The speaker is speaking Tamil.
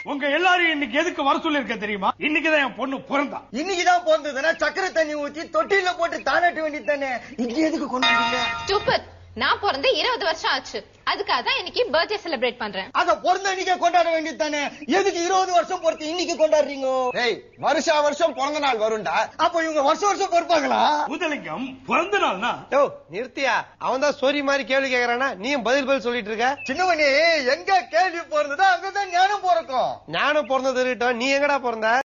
உங்க எல்லாரையும் இன்னைக்கு எதுக்கு வர சொல்லிருக்க தெரியுமா இன்னைக்குதான் என் பொண்ணு பிறந்தா இன்னைக்குதான் பிறந்ததுன்னா சக்கரை தண்ணி ஊத்தி தொட்டில போட்டு தானாட்ட வேண்டியது தானே இங்க எதுக்கு கொண்டு வந்தீங்க ஸ்டூபிட் நான் பிறந்து இருபது வருஷம் ஆச்சு அதுக்காக தான் இன்னைக்கு பர்த்டே செலிப்ரேட் பண்றேன் அத பிறந்த அன்னைக்கே கொண்டாட வேண்டியது தானே எதுக்கு இருபது வருஷம் பொறுத்து இன்னைக்கு கொண்டாடுறீங்க ஏய் வருஷா வருஷம் பிறந்த நாள் வரும்டா அப்ப இவங்க வருஷம் வருஷம் பொறுப்பாங்களா முதலிங்கம் பிறந்த நாள்னா யோ நிறுத்தியா அவன் தான் சோரி மாதிரி கேள்வி கேக்குறானா நீயும் பதில் பதில் சொல்லிட்டு இருக்க சின்னவனே எங்க கேள்வி பிறந்ததோ அங்கதான் ஞானம் பிறக்கும் ஞானம் பிறந்தது இருக்கட்டும் நீ எங்கடா பிறந்த